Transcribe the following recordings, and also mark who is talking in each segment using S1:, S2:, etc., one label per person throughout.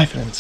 S1: Hi friends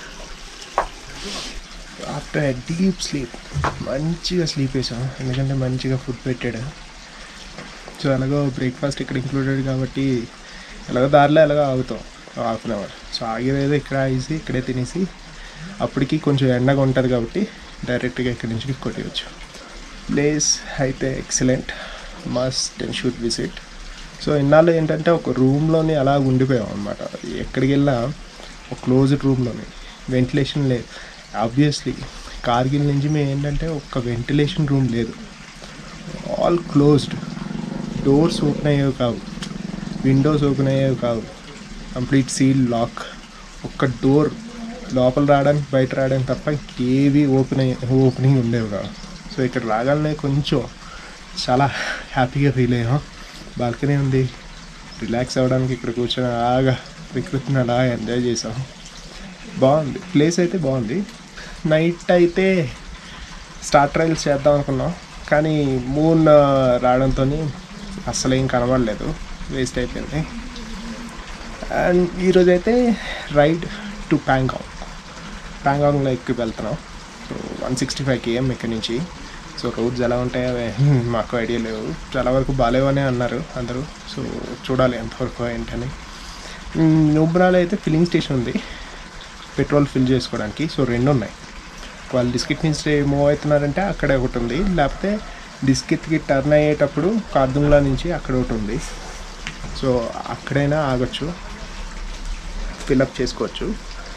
S1: after deep sleep మంచిగా sleep వేసాం ఎందుకంటే మంచిగా ఫుడ్ పెట్టాడు సో ఎలాగో బ్రేక్ఫాస్ట్ ఇక్కడ ఇంక్లూడెడ్ కాబట్టి ఎలాగో దారిలో ఎలాగో ఆగుతాం హాఫ్ అన్ అవర్ సో ఆగేదేదో ఇక్కడ ఆగేసి ఇక్కడే తినేసి అప్పటికి కొంచెం ఎండగా ఉంటుంది కాబట్టి డైరెక్ట్గా ఇక్కడి నుంచి కొట్టేయచ్చు ప్లేస్ అయితే excellent must and should visit so ఇన్నాళ్ళు ఏంటంటే ఒక రూమ్లోనే అలా ఉండిపోయాం అనమాట ఎక్కడికి వెళ్ళినా ఒక క్లోజ్డ్ రూమ్లోనే వెంటిలేషన్ లేదు ఆబ్వియస్లీ కార్గిల్ నుంచి మేము ఏంటంటే ఒక వెంటిలేషన్ రూమ్ లేదు ఆల్ క్లోజ్డ్ డోర్స్ ఓపెన్ అయ్యేవి కావు విండోస్ ఓపెన్ అయ్యేవి కావు కంప్లీట్ సీల్ లాక్ ఒక్క డోర్ లోపల రావడానికి బయట రావడానికి తప్ప ఏవి ఓపెన్ అయ్యే ఓపెనింగ్ ఉండేవి కావు సో ఇక్కడ రాగానే కొంచెం చాలా హ్యాపీగా ఫీల్ అయ్యాం బాల్కనీ ఉంది రిలాక్స్ అవ్వడానికి ఇక్కడ కూర్చొని అలాగా ప్రకృతిని అలా ఎంజాయ్ చేసాం బాగుంది ప్లేస్ అయితే బాగుంది నైట్ అయితే స్టార్ ట్రయల్స్ చేద్దాం అనుకున్నాం కానీ మూన్ రావడంతో అస్సలు ఏం కనబడలేదు వేస్ట్ అయిపోయింది అండ్ ఈరోజు అయితే రైడ్ టు ప్యాంగాంగ్ ప్యాంగాంగ్లో ఎక్కి వెళ్తున్నాం so one sixty five KM ఇక్కడి నుంచి సో రోడ్స్ ఎలా ఉంటాయో అవి మాకు ఐడియా లేవు చాలా వరకు బాగాలేవనే అన్నారు అందరూ సో చూడాలి ఎంతవరకు ఏంటని నుబ్రాలో అయితే ఫిల్లింగ్ స్టేషన్ ఉంది పెట్రోల్ ఫిల్ చేసుకోవడానికి సో రెండు ఉన్నాయి వాళ్ళు డిస్కిట్ నుంచి మూవ్ అవుతున్నారంటే అక్కడ ఒకటి ఉంది లేకపోతే డిస్కిట్కి టర్న్ అయ్యేటప్పుడు కార్దుంగ్లా నుంచి అక్కడ ఒకటి ఉంది సో అక్కడైనా ఆగొచ్చు ఫిల్అప్ చేసుకోవచ్చు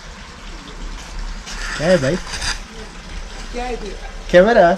S1: ఏ బై కెమెరా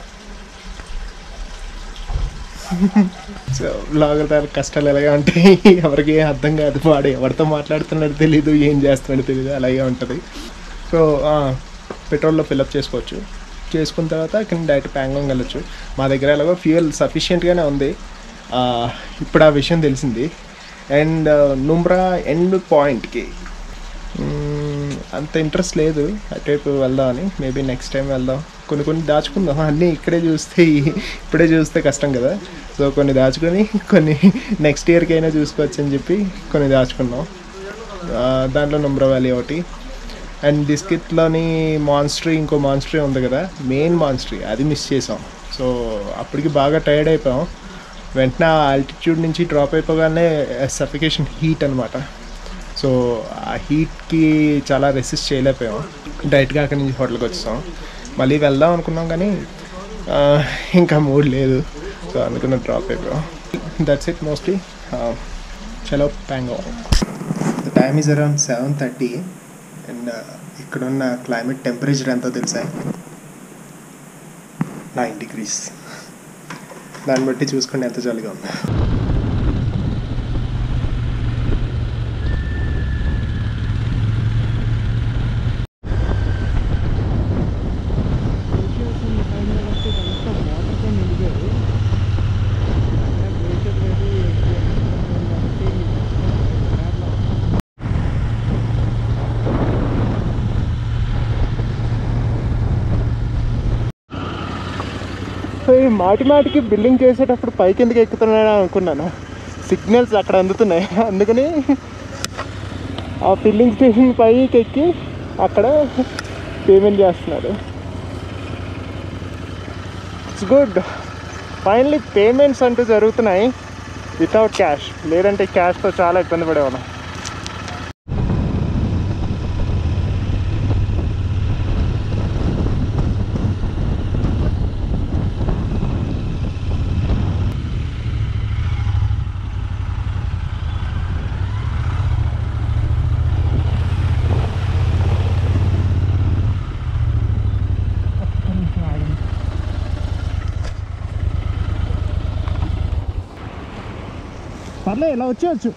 S1: సో బ్లాగర్ దాని కష్టాలు ఎలాగా ఉంటాయి ఎవరికి ఏం అర్థం కాదు వాడు ఎవరితో మాట్లాడుతున్నాడో తెలీదు ఏం చేస్తున్నాడో తెలీదు అలాగే ఉంటుంది సో పెట్రోల్లో ఫిల్అప్ చేసుకోవచ్చు చేసుకున్న తర్వాత ఇక్కడ డైరెక్ట్ ప్యాంగాంగ్ వెళ్ళొచ్చు మా దగ్గర ఎలాగో ఫ్యూయల్ సఫిషియెంట్గానే ఉంది ఆ, ఇప్పుడు ఆ విషయం తెలిసింది అండ్ నుమ్రా ఎండ్ పాయింట్కి మ్మ్, అంత ఇంట్రెస్ట్ లేదు అటువైపు వెళ్దామని మేబీ నెక్స్ట్ టైం వెళ్దాం కొన్ని కొన్ని దాచుకుందాం అన్నీ ఇక్కడే చూస్తే ఇప్పుడే చూస్తే కష్టం కదా సో కొన్ని దాచుకొని కొన్ని నెక్స్ట్ ఇయర్కి అయినా చూసుకోవచ్చు అని చెప్పి కొన్ని దాచుకున్నాం ఆ, దాంట్లో నుమ్రా వ్యాలీ ఒకటి అండ్ బిస్కెట్లోని మాన్స్ట్రీ ఇంకో మాన్స్ట్రీ ఉంది కదా మెయిన్ మాన్స్ట్రీ అది మిస్ చేసాం సో అప్పటికి బాగా టైర్డ్ అయిపోయాం వెంటనే ఆ ఆల్టిట్యూడ్ నుంచి డ్రాప్ అయిపోగానే సఫికేషన్ హీట్ అనమాట సో ఆ హీట్కి చాలా రెసిస్ట్ చేయలేకపోయాం డైరెక్ట్గా అక్కడి నుంచి హోటల్కి వచ్చేసాం మళ్ళీ వెళ్దాం అనుకున్నాం కానీ ఆ, ఇంకా మూడ్ లేదు సో అందుకున్న డ్రాప్ అయిపోయాం దట్స్ ఇట్ మోస్ట్లీ చలో Pangong the time is around seven thirty and ఇక్కడున్న క్లైమేట్ టెంపరేచర్ ఎంతో తెలుసా నైన్ డిగ్రీస్ దాన్ని బట్టి చూసుకోండి ఎంత చలిగా ఉంది సో ఈ మాటి మాటికి బిల్డింగ్ చేసేటప్పుడు పైకి ఎందుకు ఎక్కుతున్నాను అనుకున్నాను సిగ్నల్స్ అక్కడ అందుతున్నాయి అందుకని ఆ ఫిల్లింగ్ స్టేషన్ పైకి ఎక్కి అక్కడ పేమెంట్ చేస్తున్నారు ఇట్స్ గుడ్ ఫైనలీ పేమెంట్స్ అంటూ జరుగుతున్నాయి వితౌట్ క్యాష్ లేదంటే క్యాష్తో చాలా ఇబ్బంది పడేవాళ్ళం పర్లే ఇలా వచ్చేయచ్చు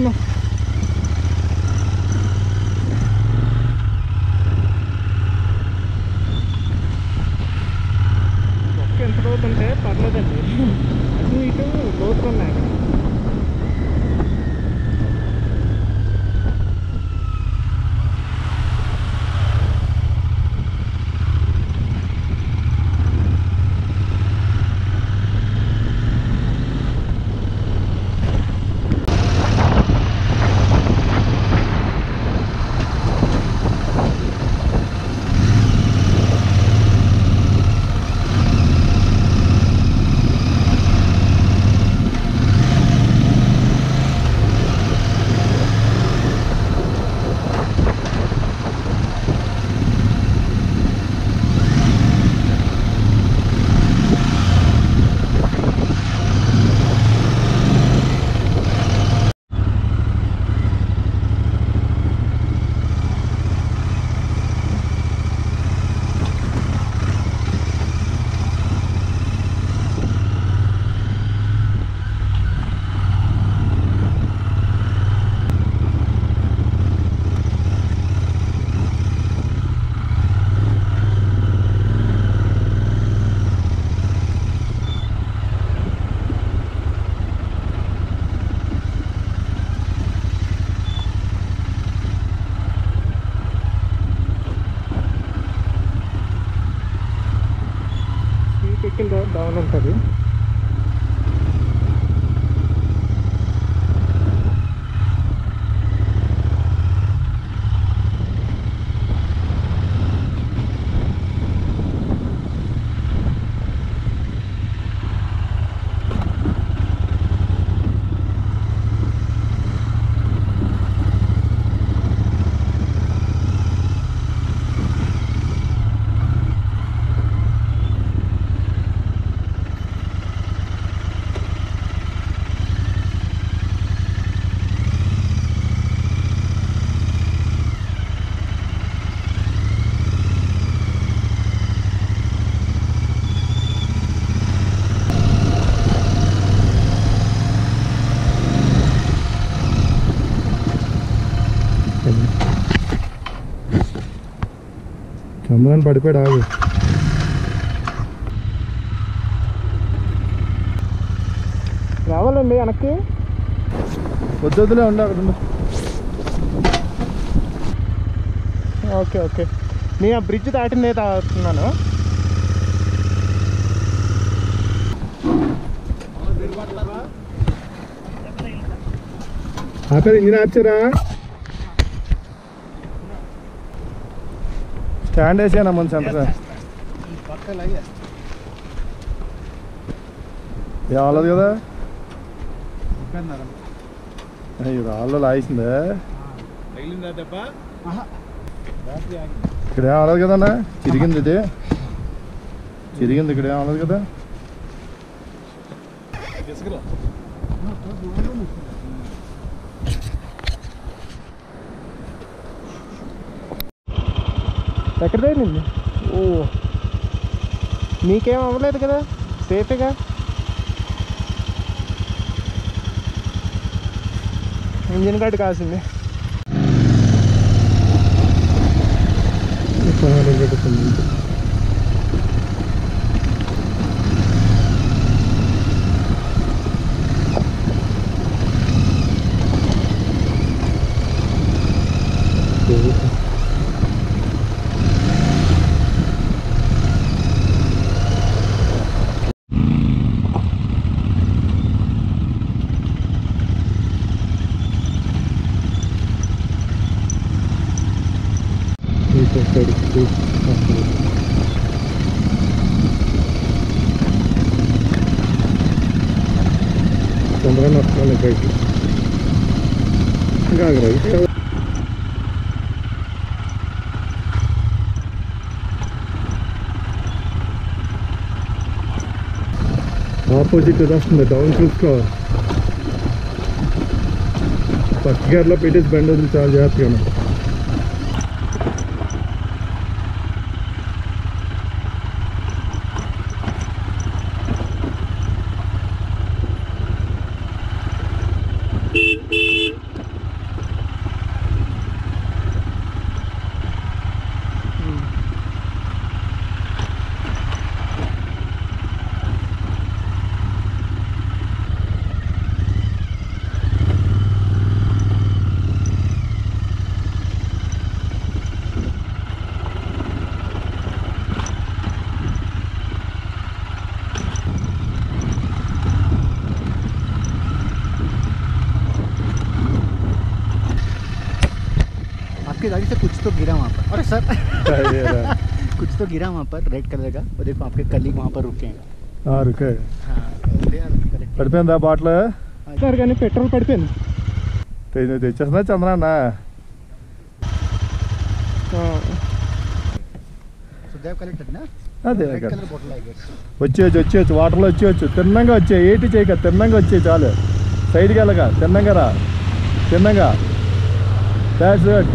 S1: ఎక్కుతున్నాం ఒక్క ఎంత లోతు ఉంటే పర్లేదండి అటు ఇటు లోతులు ఉన్నాయి అక్కడ స్పీడ్ ఎక్కిన తర్వాత డౌన్ ఉంటుంది
S2: చంద్రని పడిపోయాడు ఆగు
S1: రావాలండి వెనక్కి
S2: వద్దొద్దులే ఉండు అక్కడ ఉండు.
S1: ఓకే ఓకే నేను ఆ బ్రిడ్జ్ దాటిందే తాగుతున్నాను
S2: ఆపారు ఇంజిన్ ఆచారా స్టాండ్ వేసాను మన సెంటర్ రాలేదు కదా అయ్యి రాళ్ళు లాగేసిందా ఇక్కడ ఏం అవ్వలేదు కదన్నా చిరిగింది ఇది చిరిగింది ఇక్కడ ఏం అవ్వలేదు కదా
S1: ఎక్కడ తగిలింది ఓ నీకేం అవ్వలేదు కదా సేఫ్గా ఇంజిన్ కార్డు కాసింది
S2: చంద్రన్ వస్తున్నాను ఇక్కడికి ఇంకా ఆగరా, ఇక్కడ ఆపోజిట్ ఇది వస్తుంది డౌన్ చూసుకో ఫస్ట్ గేర్లో పెట్టేసి బండి వదిలి చాలా జాగ్రత్తగా ఉన్నాడు
S3: आपकी गाड़ी से कुछ तो गिरा वहाँ पर अरे सर
S2: అయ్యేరా.
S3: कुछ तो गिरा वहाँ पर रेड कलर का वो देखो आपके कलीग वहाँ पर रुके हैं
S2: ఆ, రుకే
S3: हाँ they are collecting.
S2: పడిపోయిందా బాటిల్
S1: సార్ కానీ పెట్రోల్ పడిపోయింది
S2: తె- తెచ్చేస్తున్నా Chandranna
S3: So they have collected ना
S2: అదే
S3: रेड
S2: అక్కడ.
S3: कलर bottle I guess
S2: వచ్చేయచ్చు వచ్చేయచ్చు వాటర్లో వచ్చేయచ్చు తిన్నంగా వచ్చే ఏటి చేయక తిన్నంగా వచ్చే చాలు సైడ్కి వెళ్ళగా తిన్నంగా రా తిన్నంగా దాట్స్ గుడ్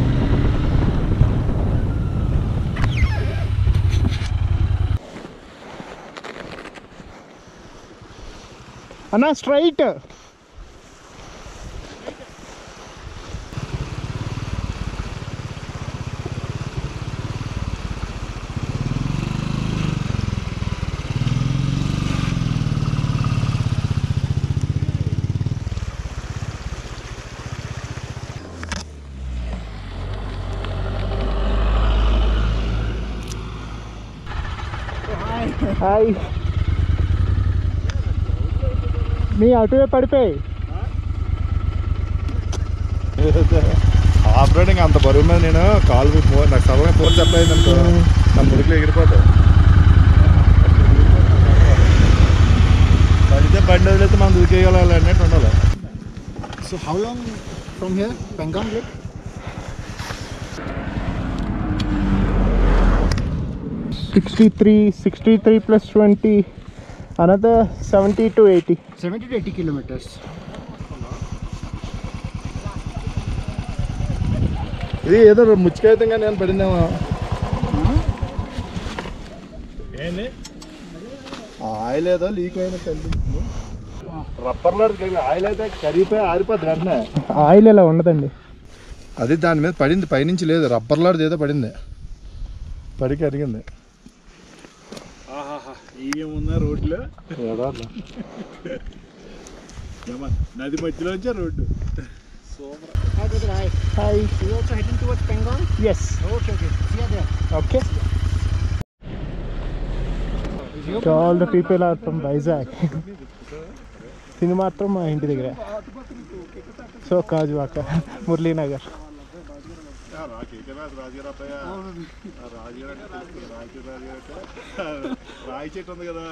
S1: అన్న స్ట్రైట్ హాయ్ మీ అటువే పడిపోయి
S2: ఆఫ్ రోడింగ్ అంత బరువు మీద నేను కాలు మీద మో- నాకు సగమే ఫోర్ చెప్పలేదు అనుకో నా మురికిలో ఎగిరిపోతాయి పడితే బండి వదిలేస్తే మనం దూకేయగలాలి అన్నట్టు ఉండాలి
S3: So how long from here Pangong Lake
S1: sixty three sixty three plus twenty another seventy to eighty
S3: 70 to 80 kilometers
S2: ఇది ఏదో ముచ్చికైతంగా నేను పడిందేమో ఏంది ఆయిల్ ఏదో లీక్ అయినట్టు అనిపిస్తుంది రబ్బర్లో ఆయిల్ అయితే కరిగిపోయి ఆరిపోద్ది వెంటనే
S1: ఆయిల్ ఇలా ఉండదండి
S2: అది దాని మీద పడింది పైనుంచి లేదు రబ్బర్ లాంటిది ఏదో పడింది పడి కరిగింది
S4: ఏమున్నా రోడ్లో
S2: ఏడార్లు.
S4: నది మధ్యలో వచ్చే road
S3: Hi brother hi
S1: hi
S3: you also heading towards Pangong
S1: yes
S3: okay okay see you there
S1: okay all the people are from Vizag ఇది మాత్రం మా ఇంటి దగ్గర సో కాజువాక మురళీనగర్
S4: రాయి చెట్టు ఉంది కదా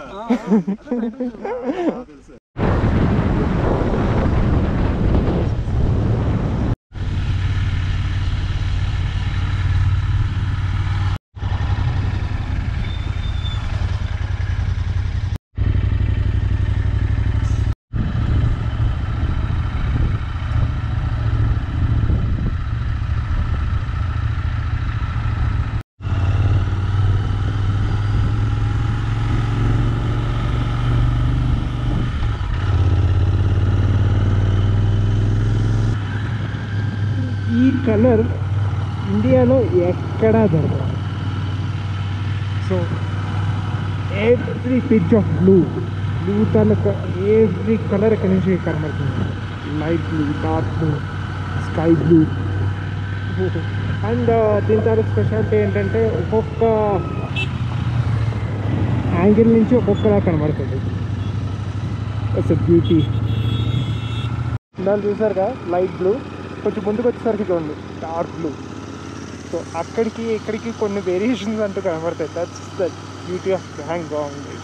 S1: ఈ కలర్ ఇండియాలో ఎక్కడా దొరకదు so every pitch of blue blue తాలూకా ఎవ్రీ కలర్ ఇక్కడ నుంచి కనబడుతుంది light blue dark blue sky blue and దీని తాలూకు స్పెషాలిటీ ఏంటంటే ఒక్కొక్క యాంగిల్ నుంచి ఒక్కొక్కలా కనబడుతుంది ఇట్స్ బ్యూటీ దాన్ని చూసారుగా లైట్ బ్లూ కొంచెం ముందుకు వచ్చేసరికి చూడండి డార్క్ బ్లూ సో అక్కడికి ఇక్కడికి కొన్ని వేరియేషన్స్ అంటూ కనబడతాయి that's the beauty of hang